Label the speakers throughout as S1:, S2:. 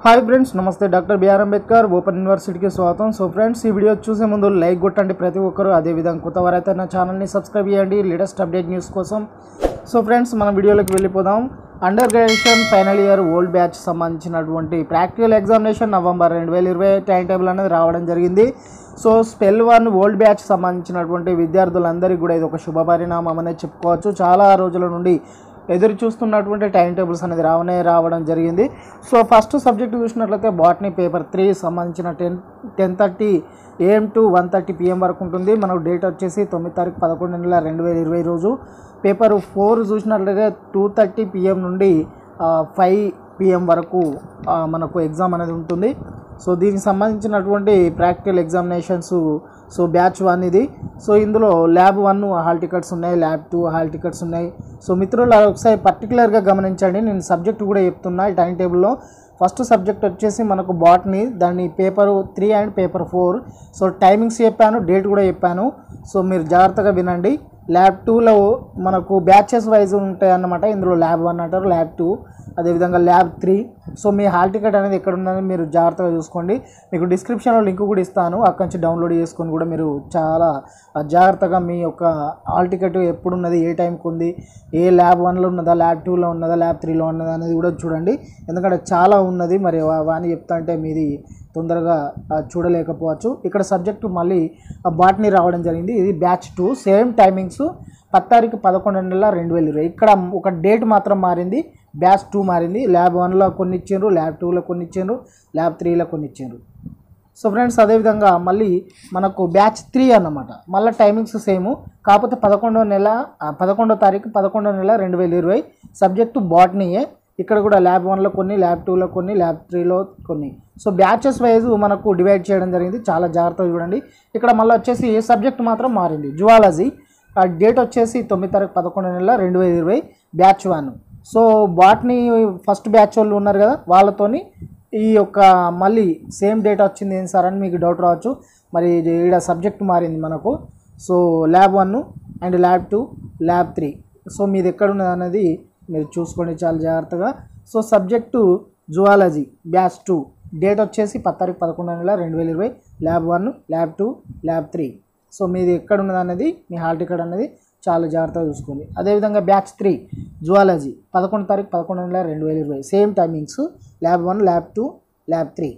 S1: hi friends నమస్తే doctor B R Ambedkar open యూనివర్సిటీకి స్వాగతం సో ఫ్రెండ్స్ ఈ వీడియో చూసే ముందు లైక్ కొట్టండి ప్రతి ఒక్కరు అదేవిధంగా కొత్త వారైతే నా ఛానల్ని సబ్స్క్రైబ్ చేయండి లేటెస్ట్ అప్డేట్ న్యూస్ కోసం సో ఫ్రెండ్స్ మన వీడియోలోకి వెళ్ళిపోదాం under graduation final year old batch సంబంధించినటువంటి ప్రాక్టికల్ ఎగ్జామినేషన్ నవంబర్ రెండు వేల ఇరవై టైం టేబుల్ అనేది రావడం జరిగింది so spell one old batch సంబంధించినటువంటి విద్యార్థులందరికీ కూడా ఇది ఒక శుభ పరిణామం అనేది చెప్పుకోవచ్చు చాలా రోజుల నుండి ఎదురు చూస్తున్నటువంటి టైం టేబుల్స్ అనేది రావనే రావడం జరిగింది సో ఫస్ట్ సబ్జెక్ట్ చూసినట్లయితే బాటనీ పేపర్ త్రీ సంబంధించిన ten ten thirty AM to one thirty PM వరకు ఉంటుంది మనకు డేట్ వచ్చేసి తొమ్మిది తారీఖు పదకొండు నెల రెండు వేల ఇరవై రోజు పేపర్ ఫోర్ చూసినట్లయితే టూ థర్టీ పిఎం నుండి ఫైవ్ పిఎం వరకు ఆ, మనకు ఎగ్జామ్ అనేది ఉంటుంది సో దీనికి సంబంధించినటువంటి practical examinations so batch one ఇది సో ఇందులో ల్యాబ్ వన్ హాల్ టికెట్స్ ఉన్నాయి ల్యాబ్ టూ హాల్ టికెట్స్ ఉన్నాయి సో మిత్రులు ఒకసారి పర్టికులర్గా గమనించండి నేను సబ్జెక్ట్ కూడా చెప్తున్నా ఈ టైం టేబుల్లో ఫస్ట్ సబ్జెక్ట్ వచ్చేసి మనకు బాట్ని దాని paper three and paper four so timings చెప్పాను డేట్ కూడా చెప్పాను సో మీరు జాగ్రత్తగా వినండి ల్యాబ్ టూలో మనకు బ్యాచెస్ వైజ్ ఉంటాయి అన్నమాట ఇందులో ల్యాబ్ వన్ అంటారు ల్యాబ్ టూ అదేవిధంగా ల్యాబ్ త్రీ సో మీ హాల్ టికెట్ అనేది ఎక్కడ ఉందని మీరు జాగ్రత్తగా చూసుకోండి మీకు డిస్క్రిప్షన్లో లింక్ కూడా ఇస్తాను అక్కడి నుంచి డౌన్లోడ్ చేసుకొని కూడా మీరు చాలా జాగ్రత్తగా మీ యొక్క హాల్ టికెట్ ఎప్పుడు ఉన్నది ఏ టైంకి ఉంది ఏ ల్యాబ్ వన్లో ఉన్నదా ల్యాబ్ టూలో ఉన్నదా ల్యాబ్ త్రీలో ఉన్నదా అనేది కూడా చూడండి ఎందుకంటే చాలా ఉన్నది మరి వా- వాని చెప్తా అంటే మీది తొందరగా ఆ, చూడలేకపోవచ్చు ఇక్కడ సబ్జెక్టు మళ్ళీ బాట్నీ రావడం జరిగింది ఇది బ్యాచ్ టూ సేమ్ టైమింగ్స్ పది తారీఖు పదకొండు నెల రెండు వేల ఇరవై ఇక్కడ ఒక డేట్ మాత్రం మారింది బ్యాచ్ టూ మారింది ల్యాబ్ వన్లో కొన్ని ఇచ్చిండ్రు ల్యాబ్ టూలో కొన్ని ఇచ్చిండ్రు ల్యాబ్ త్రీలో కొన్ని ఇచ్చిండ్రు సో ఫ్రెండ్స్ అదేవిధంగా మళ్ళీ మనకు బ్యాచ్ త్రీ అన్నమాట మళ్ళీ టైమింగ్స్ సేమ్ కాకపోతే పదకొండో నెల ఆ, పదకొండో తారీఖు పదకొండో నెల రెండు వేల ఇరవై సబ్జెక్టు బాటనీయే ఇక్కడ కూడా ల్యాబ్ వన్లో కొన్ని ల్యాబ్ టూలో కొన్ని ల్యాబ్ త్రీలో కొన్ని సో బ్యాచెస్ వైజ్ మనకు డివైడ్ చేయడం జరిగింది చాలా జాగ్రత్తగా చూడండి ఇక్కడ మళ్ళీ వచ్చేసి ఏ సబ్జెక్ట్ మాత్రం మారింది జువాలజీ ఆ డేట్ వచ్చేసి తొమ్మిది తారీఖు పదకొండు నెల రెండు వేల ఇరవై batch one so botany first batch వాళ్ళు ఉన్నారు కదా వాళ్ళతోని ఈ యొక్క మళ్ళీ సేమ్ డేట్ వచ్చింది ఏం సార్ అని మీకు డౌట్ రావచ్చు మరి ఇది ఈడ సబ్జెక్ట్ మారింది మనకు so lab one and lab two lab three so మీది ఎక్కడ ఉన్నది అనేది మీరు చూసుకోండి చాలా జాగ్రత్తగా so subject zoology batch two date వచ్చేసి పది తారీఖు పదకొండు నెల రెండు వేల ఇరవై lab one lab two lab three so మీది ఎక్కడ ఉన్నది అనేది మీ హాల్ టికెట్ అనేది చాలా జాగ్రత్తగా చూసుకోండి అదేవిధంగా బ్యాచ్ త్రీ జువాలజీ పదకొండు తారీఖు పదకొండు నెల రెండు వేల ఇరవై same timings lab one lab two lab three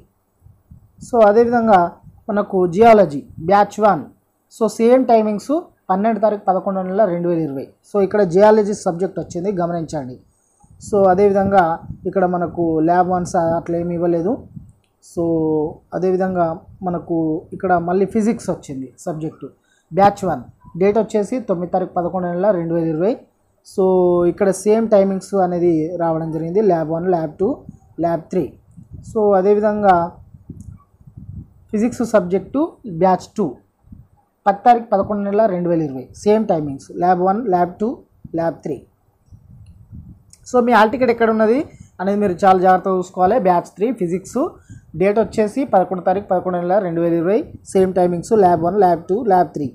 S1: so అదేవిధంగా మనకు geology batch one so same timings పన్నెండు తారీఖు పదకొండు నెల రెండు వేల ఇరవై సో ఇక్కడ జియాలజీ సబ్జెక్ట్ వచ్చింది గమనించండి సో అదేవిధంగా ఇక్కడ మనకు ల్యాబ్ వన్స్ అట్లా ఏమి ఇవ్వలేదు సో అదేవిధంగా మనకు ఇక్కడ మళ్ళీ ఫిజిక్స్ వచ్చింది సబ్జెక్టు బ్యాచ్ వన్ డేట్ వచ్చేసి తొమ్మిది తారీఖు పదకొండు నెల రెండు వేల ఇరవై సో ఇక్కడ సేమ్ టైమింగ్స్ అనేది రావడం జరిగింది lab one lab two lab three so అదేవిధంగా ఫిజిక్స్ సబ్జెక్టు బ్యాచ్ టూ పది తారీఖు పదకొండు నెల రెండు వేల ఇరవై same timings lab one lab two lab three so మీ హాల్ టికెట్ ఎక్కడ ఉన్నది అనేది మీరు చాలా జాగ్రత్తగా చూసుకోవాలి బ్యాచ్ త్రీ ఫిజిక్స్ డేట్ వచ్చేసి పదకొండు తారీఖు పదకొండు నెల రెండు వేల ఇరవై same timings lab one lab two lab three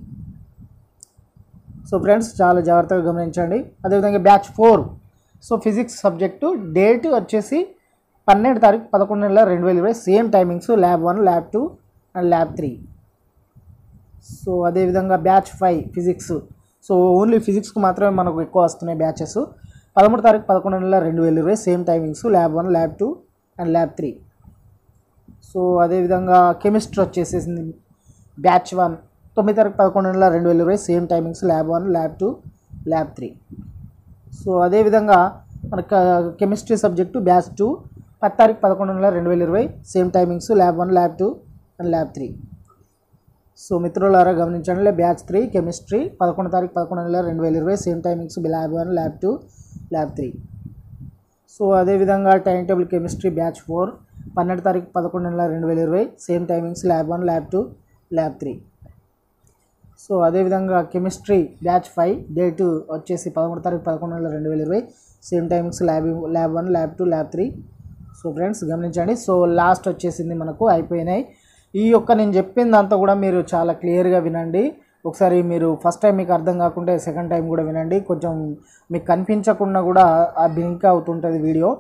S1: so friends చాలా జాగ్రత్తగా గమనించండి అదేవిధంగా batch four so physics subject date వచ్చేసి పన్నెండు తారీఖు పదకొండు నెల రెండు వేల ఇరవై same timings lab one lab two and lab three so అదేవిధంగా batch five physics so only ఫిజిక్స్కి మాత్రమే మనకు ఎక్కువ వస్తున్నాయి బ్యాచెస్ పదమూడు తారీఖు పదకొండు నెల రెండు వేల ఇరవై same timings lab one lab two and lab three so అదేవిధంగా కెమిస్ట్రీ వచ్చేసేసింది బ్యాచ్ వన్ తొమ్మిది తారీఖు పదకొండు నెల రెండు వేల ఇరవై same timings lab one lab two lab three so అదేవిధంగా మనకు కెమిస్ట్రీ సబ్జెక్టు బ్యాచ్ టూ పది తారీఖు పదకొండు నెల రెండు వేల ఇరవై same timings lab one lab two and lab three so మిత్రులారా గమనించండి బ్యాచ్ త్రీ కెమిస్ట్రీ పదకొండు తారీఖు పదకొండు నెల రెండు వేల ఇరవై same timings lab one lab two lab three so అదేవిధంగా time table chemistry batch four పన్నెండు తారీఖు పదకొండు నెల రెండు వేల ఇరవై same timings lab one lab two lab three so అదేవిధంగా కెమిస్ట్రీ బ్యాచ్ ఫైవ్ డేట్ వచ్చేసి పదమూడు తారీఖు పదకొండు నెల రెండు వేల ఇరవై same timings lab lab one lab two lab three so friends గమనించండి సో లాస్ట్ వచ్చేసింది మనకు అయిపోయినాయి ఈ యొక్క నేను చెప్పిందంతా కూడా మీరు చాలా క్లియర్గా వినండి ఒకసారి మీరు ఫస్ట్ టైం మీకు అర్థం కాకుంటే సెకండ్ టైం కూడా వినండి కొంచెం మీకు కనిపించకుండా కూడా ఆ బ్లింక్ అవుతుంటుంది వీడియో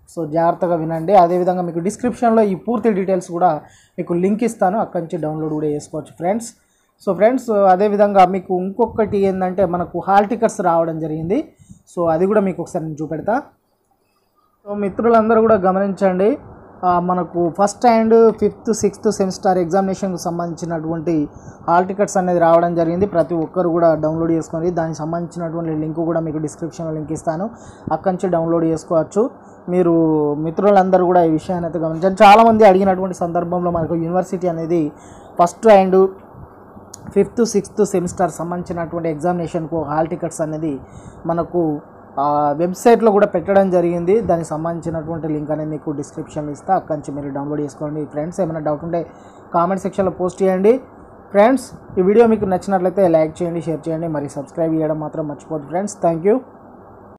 S1: సో జాగ్రత్తగా వినండి అదేవిధంగా మీకు డిస్క్రిప్షన్లో ఈ పూర్తి డీటెయిల్స్ కూడా మీకు లింక్ ఇస్తాను అక్కడి నుంచి డౌన్లోడ్ కూడా చేసుకోవచ్చు ఫ్రెండ్స్ సో ఫ్రెండ్స్ అదేవిధంగా మీకు ఇంకొకటి ఏంటంటే మనకు హాల్ టికెట్స్ రావడం జరిగింది సో అది కూడా మీకు ఒకసారి నేను చూపెడతా సో మిత్రులందరూ కూడా గమనించండి ఆ, మనకు first and fifth sixth semester ఎగ్జామినేషన్కి సంబంధించినటువంటి హాల్ టికెట్స్ అనేది రావడం జరిగింది ప్రతి ఒక్కరు కూడా డౌన్లోడ్ చేసుకోండి దానికి సంబంధించినటువంటి లింక్ కూడా మీకు డిస్క్రిప్షన్లో లింక్ ఇస్తాను అక్కడి నుంచి డౌన్లోడ్ చేసుకోవచ్చు మీరు మిత్రులందరూ కూడా ఈ విషయాన్ని అయితే గమనించండి చాలామంది అడిగినటువంటి సందర్భంలో మనకు యూనివర్సిటీ అనేది first and fifth sixth semester సంబంధించినటువంటి ఎగ్జామినేషన్కు హాల్ టికెట్స్ అనేది మనకు ఆ, వెబ్సైట్లో కూడా పెట్టడం జరిగింది దానికి సంబంధించినటువంటి లింక్ అనేది మీకు డిస్క్రిప్షన్లో ఇస్తా అక్కడి నుంచి మీరు డౌన్లోడ్ చేసుకోండి ఫ్రెండ్స్ ఏమైనా డౌట్ ఉంటే కామెంట్ సెక్షన్లో పోస్ట్ చేయండి ఫ్రెండ్స్ ఈ వీడియో మీకు నచ్చినట్లయితే లైక్ చేయండి షేర్ చేయండి మరి సబ్స్క్రైబ్ చేయడం మాత్రం మర్చిపోద్దు ఫ్రెండ్స్ థ్యాంక్ యూ